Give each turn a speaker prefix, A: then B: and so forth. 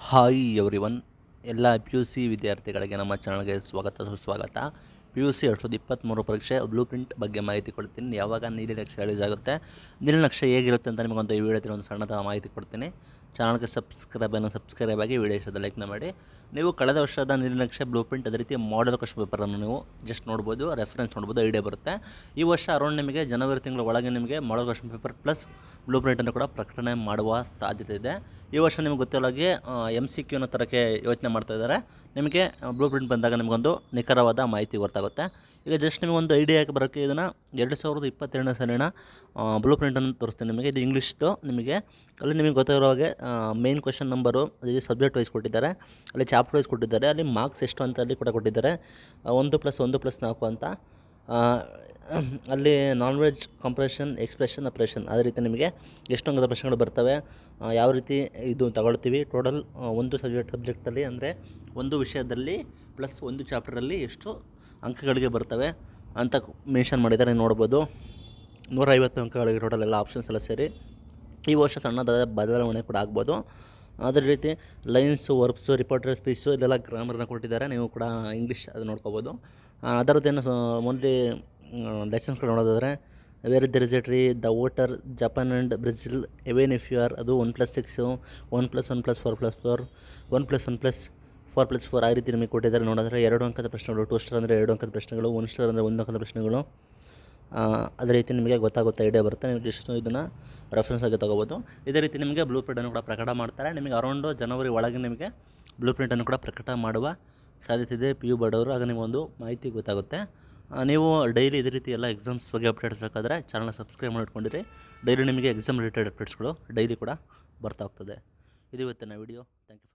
A: hi everyone ಒನ್ ಎಲ್ಲ P U C ವಿದ್ಯಾರ್ಥಿಗಳಿಗೆ ನಮ್ಮ ಚಾನಲ್ಗೆ ಸ್ವಾಗತ ಸುಸ್ವಾಗತ ಪಿ ಯು ಸಿ ಎರಡು ಸಾವಿರದ ಇಪ್ಪತ್ತ್ಮೂರು ಪರೀಕ್ಷೆ ಬ್ಲೂ ಪ್ರಿಂಟ್ ಬಗ್ಗೆ ಮಾಹಿತಿ ಕೊಡ್ತೀನಿ ಯಾವಾಗ ನೀಲಿ ನಕ್ಷೆ ರಿಲೀಸ್ ಆಗುತ್ತೆ ನೀಲಿ ನಕ್ಷೆ ಹೇಗಿರುತ್ತೆ ಅಂತ ನಿಮಗೊಂದು ಈ ವಿಡಿಯೋದಲ್ಲಿ ಒಂದು ಸಣ್ಣದ ಮಾಹಿತಿ ಕೊಡ್ತೀನಿ ಚಾನಲ್ಗೆ ಸಬ್ಸ್ಕ್ರೈಬ್ ಅನ್ನು ಸಬ್ಸ್ಕ್ರೈಬ್ ಆಗಿ ವಿಡಿಯೋ ಇಷ್ಟದ ಲೈಕ್ನ ಮಾಡಿ ನೀವು ಕಳೆದ ವರ್ಷದ ನೀಲಿ ನಕ್ಷೆ ಬ್ಲೂ ಪ್ರಿಂಟ್ ಅದೇ ರೀತಿ ಮಾಡೆಲ್ ಕ್ವಶನ್ ಪೇಪರನ್ನು ನೀವು ಜಸ್ಟ್ ನೋಡ್ಬೋದು ರೆಫರೆನ್ಸ್ ನೋಡ್ಬೋದು ಐಡಿಯಾ ಬರುತ್ತೆ ಈ ವರ್ಷ ಅರೌಂಡ್ ನಿಮಗೆ ಜನವರಿ ತಿಂಗಳ ಒಳಗೆ ನಿಮಗೆ model question paper plus blue ಪ್ರಿಂಟನ್ನು ಕೂಡ ಪ್ರಕಟಣೆ ಮಾಡುವ ಸಾಧ್ಯತೆ ಇದೆ ಈ ವರ್ಷ ನಿಮಗೆ ಗೊತ್ತಿರೋಗೆ ಎಮ್ ಸಿ ಕ್ಯೂನ ಥರಕ್ಕೆ ಯೋಚನೆ ಮಾಡ್ತಾ ಇದ್ದಾರೆ ನಿಮಗೆ ಬ್ಲೂ ಪ್ರಿಂಟ್ ಬಂದಾಗ ನಿಮಗೊಂದು ನಿಖರವಾದ ಮಾಹಿತಿ ಗೊತ್ತಾಗುತ್ತೆ ಈಗ ಜಸ್ಟ್ ನಿಮಗೊಂದು ಐಡಿಯಾ ಬರೋಕ್ಕೆ ಇದನ್ನು ಎರಡು ಸಾವಿರದ ಇಪ್ಪತ್ತೆರಡನೇ ಸಾಲಿನ ಬ್ಲೂ ಪ್ರಿಂಟನ್ನು ತೋರಿಸ್ತೀನಿ ನಿಮಗೆ ಇದು ಇಂಗ್ಲೀಷ್ದು ನಿಮಗೆ ಅಲ್ಲಿ ನಿಮಗೆ ಗೊತ್ತಿರೋ ಹಾಗೆ ಮೇನ್ ಕ್ವೆಶನ್ ನಂಬರು ಅಲ್ಲಿ ಸಬ್ಜೆಕ್ಟ್ ವೈಸ್ ಕೊಟ್ಟಿದ್ದಾರೆ ಅಲ್ಲಿ ಚಾಪ್ಟರ್ ವೈಸ್ ಕೊಟ್ಟಿದ್ದಾರೆ ಅಲ್ಲಿ ಮಾರ್ಕ್ಸ್ ಎಷ್ಟು ಅಂತ ಅಲ್ಲಿ ಕೂಡ ಕೊಟ್ಟಿದ್ದಾರೆ ಆ, ಒಂದು ಪ್ಲಸ್ ಒಂದು ಪ್ಲಸ್ ನಾಲ್ಕು ಅಂತ ಆ, ಅಲ್ಲಿ non veg compression expression operation ಅದೇ ರೀತಿ ನಿಮಗೆ ಎಷ್ಟು ಅಂಕದ ಪ್ರಶ್ನೆಗಳು ಬರ್ತವೆ ಆ, ಯಾವ ರೀತಿ ಇದು ತಗೊಳ್ತೀವಿ ಟೋಟಲ್ ಒಂದು ಸಬ್ಜೆಕ್ಟ್ ಸಬ್ಜೆಕ್ಟಲ್ಲಿ ಅಂದರೆ ಒಂದು ವಿಷಯದಲ್ಲಿ ಪ್ಲಸ್ ಒಂದು ಚಾಪ್ಟರಲ್ಲಿ ಎಷ್ಟು ಅಂಕಗಳಿಗೆ ಬರ್ತವೆ ಅಂತ ಮೆನ್ಷನ್ ಮಾಡಿದ್ದಾರೆ ನೋಡ್ಬೋದು ನೂರೈವತ್ತು ಅಂಕಗಳಿಗೆ ಟೋಟಲ್ ಎಲ್ಲ ಆಪ್ಷನ್ಸ್ ಎಲ್ಲ ಸೇರಿ ಈ ವರ್ಷ ಸಣ್ಣದಾದ ಬದಲಾವಣೆ ಕೂಡ ಆಗ್ಬೋದು ಅದೇ ರೀತಿ ಲೈನ್ಸು ವರ್ಬ್ಸು ರಿಪೋರ್ಟರ್ ಸ್ಪೀಚು ಇದೆಲ್ಲ ಗ್ರಾಮರ್ನ ಕೊಟ್ಟಿದ್ದಾರೆ ನೀವು ಕೂಡ ಇಂಗ್ಲೀಷ್ ಅದು ನೋಡ್ಕೋಬೋದು ಅದರದ್ದೇನು ಮೊನ್ಲಿ ಲೆಸನ್ಸ್ಗಳು ನೋಡೋದಾದರೆ where there is a tree the water Japan and Brazil even if you are ಅದು one plus six one plus one plus four plus four one plus one plus four plus four ಆ ರೀತಿ ನಿಮಗೆ ಕೊಟ್ಟಿದ್ದಾರೆ ನೋಡಿದ್ರೆ ಎರಡು ಅಂಕದ ಪ್ರಶ್ನೆಗಳು two star ಅಂದರೆ ಎರಡು ಅಂಕದ ಪ್ರಶ್ನೆಗಳು ಒನ್ ಸ್ಟಾರ್ ಅಂದರೆ ಒಂದು ಅಂಕದ ಪ್ರಶ್ನೆಗಳು ಆ, ಅದೇ ರೀತಿ ನಿಮಗೆ ಗೊತ್ತಾಗುತ್ತೆ ಐಡಿಯಾ ಬರುತ್ತೆ ನೀವು ಜಸ್ಟ್ ಇದನ್ನು ರೆಫರೆನ್ಸ್ ಆಗಿ ತೊಗೋಬೋದು ಇದೇ ರೀತಿ ನಿಮಗೆ ಬ್ಲೂ ಪ್ರಿಂಟನ್ನು ಕೂಡ ಪ್ರಕಟ ಮಾಡ್ತಾರೆ ನಿಮಗೆ ಅರೌಂಡು ಜನವರಿ ಒಳಗೆ ನಿಮಗೆ ಬ್ಲೂ ಪ್ರಿಂಟನ್ನು ಕೂಡ ಪ್ರಕಟ ಮಾಡುವ ಸಾಧ್ಯತೆ ಇದೆ ಪಿ ಯು ಬಡವರು ಆಗ ನಿಮಗೊಂದು ಮಾಹಿತಿ ಗೊತ್ತಾಗುತ್ತೆ ಆ, ನೀವು ಡೈಲಿ ಇದೇ ರೀತಿ ಎಲ್ಲ ಎಕ್ಸಾಮ್ಸ್ ಬಗ್ಗೆ ಅಪ್ಡೇಟ್ಸ್ ಬೇಕಾದರೆ ಚಾನಲ್ನ ಸಬ್ಸ್ಕ್ರೈಬ್ ಮಾಡಿಟ್ಕೊಂಡಿರಿ ಡೈಲಿ ನಿಮಗೆ ಎಕ್ಸಾಮ್ ರಿಲೇಟೆಡ್ ಅಪ್ಡೇಟ್ಸ್ಗಳು ಡೈಲಿ ಕೂಡ ಬರ್ತಾ ಹೋಗ್ತದೆ ಇದು ಇವತ್ತಿನ ವಿಡಿಯೋ ಥ್ಯಾಂಕ್ ಯು